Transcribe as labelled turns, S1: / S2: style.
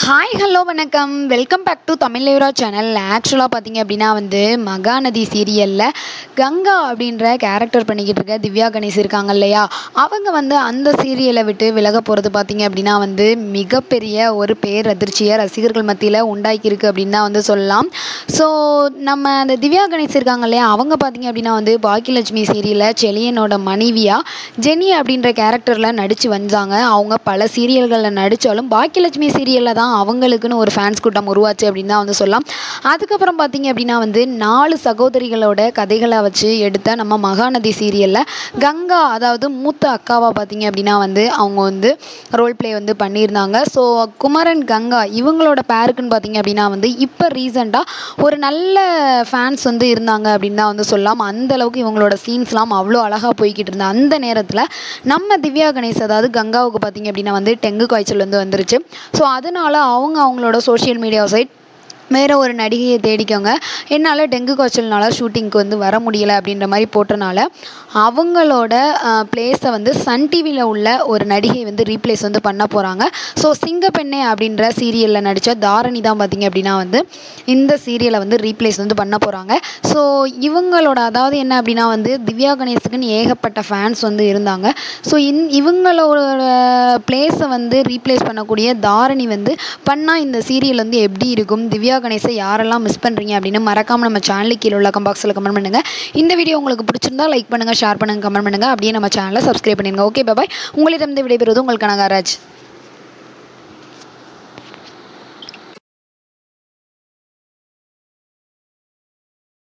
S1: hi hello வணக்கம் welcome back to Tamil லேவரா channel ஆக்சுவலாக பார்த்தீங்க அப்படின்னா வந்து மகாநதி சீரியலில் கங்கா அப்படின்ற கேரக்டர் பண்ணிக்கிட்டு இருக்க திவ்யா கணேஷ் இருக்காங்க இல்லையா அவங்க வந்து அந்த சீரியலை விட்டு விலக போகிறது பார்த்தீங்க அப்படின்னா வந்து மிகப்பெரிய ஒரு பேர் அதிர்ச்சியை ரசிகர்கள் மத்தியில் உண்டாக்கியிருக்கு அப்படின்னு தான் வந்து சொல்லலாம் ஸோ நம்ம அந்த திவ்யா கணேஷ் இருக்காங்க இல்லையா அவங்க பார்த்தீங்க அப்படின்னா வந்து பாக்கியலட்சுமி சீரியலில் செலியனோட மனைவியாக ஜெனி அப்படின்ற கேரக்டரில் நடித்து வந்தாங்க அவங்க பல சீரியல்களில் நடித்தாலும் பாக்கியலட்சுமி சீரியலில் தான் அவங்களுக்குன்னு ஒரு ஃபேன்ஸ் கூட்டம் உருவாச்சு அப்படின்னு தான் வந்து சொல்லலாம் அதுக்கப்புறம் பார்த்தீங்க அப்படின்னா வந்து நாலு சகோதரிகளோட கதைகளை வச்சு எடுத்த நம்ம மகாநதி சீரியலில் கங்கா அதாவது மூத்த அக்காவா பார்த்தீங்க அப்படின்னா வந்து அவங்க வந்து ரோல் ப்ளே வந்து பண்ணியிருந்தாங்க ஸோ குமரன் கங்கா இவங்களோட பேருக்குன்னு பார்த்தீங்க அப்படின்னா வந்து இப்போ ரீசெண்டாக ஒரு நல்ல ஃபேன்ஸ் வந்து இருந்தாங்க அப்படின்னு தான் வந்து சொல்லலாம் அந்த அளவுக்கு இவங்களோட சீன்ஸ்லாம் அவ்வளோ அழகாக போய்கிட்டு இருந்த அந்த நேரத்தில் நம்ம திவ்யா கணேஷ் அதாவது கங்காவுக்கு பார்த்தீங்க அப்படின்னா வந்து டெங்கு காய்ச்சல் வந்து வந்துருச்சு ஸோ அதனால அவங்க அவங்களோட சோஷியல் மீடியா சைட் வேறு ஒரு நடிகையை தேடிக்கோங்க என்னால் டெங்கு காய்ச்சல்னால ஷூட்டிங்க்கு வந்து வர முடியலை அப்படின்ற மாதிரி போட்டனால அவங்களோட பிளேஸை வந்து சன் டிவியில் உள்ள ஒரு நடிகை வந்து ரீப்ளேஸ் வந்து பண்ண போகிறாங்க ஸோ சிங்கப்பெண்ணே அப்படின்ற சீரியலில் நடித்த தாரணி தான் பார்த்திங்க அப்படின்னா வந்து இந்த சீரியலை வந்து ரீப்ளேஸ் வந்து பண்ண போகிறாங்க ஸோ இவங்களோட அதாவது என்ன அப்படின்னா வந்து திவ்யா கணேஷுக்குன்னு ஏகப்பட்ட ஃபேன்ஸ் வந்து இருந்தாங்க ஸோ இந் இவங்களோட பிளேஸை வந்து ரீப்ளேஸ் பண்ணக்கூடிய தாரணி வந்து பண்ணால் இந்த சீரியல் வந்து எப்படி இருக்கும் திவ்யா கணேஷை யாரெல்லாம் மிஸ் பண்ணுறீங்க அப்படின்னு மறக்காமல் நம்ம சேனலுக்கு கீழே உள்ள பாக்ஸில் கமெண்ட் பண்ணுங்கள் இந்த வீடியோ உங்களுக்கு பிடிச்சிருந்தா லைக் பண்ணுங்கள் ஷேர் பண்ணுங்கள் கமெண்ட் பண்ணுங்கள் அப்படியே நம்ம சேனலை சப்ஸ்கிரைப் பண்ணிடுங்க ஓகே பாய் உங்களிடம் விடைபெறுவது உங்கள் கனகாராஜ்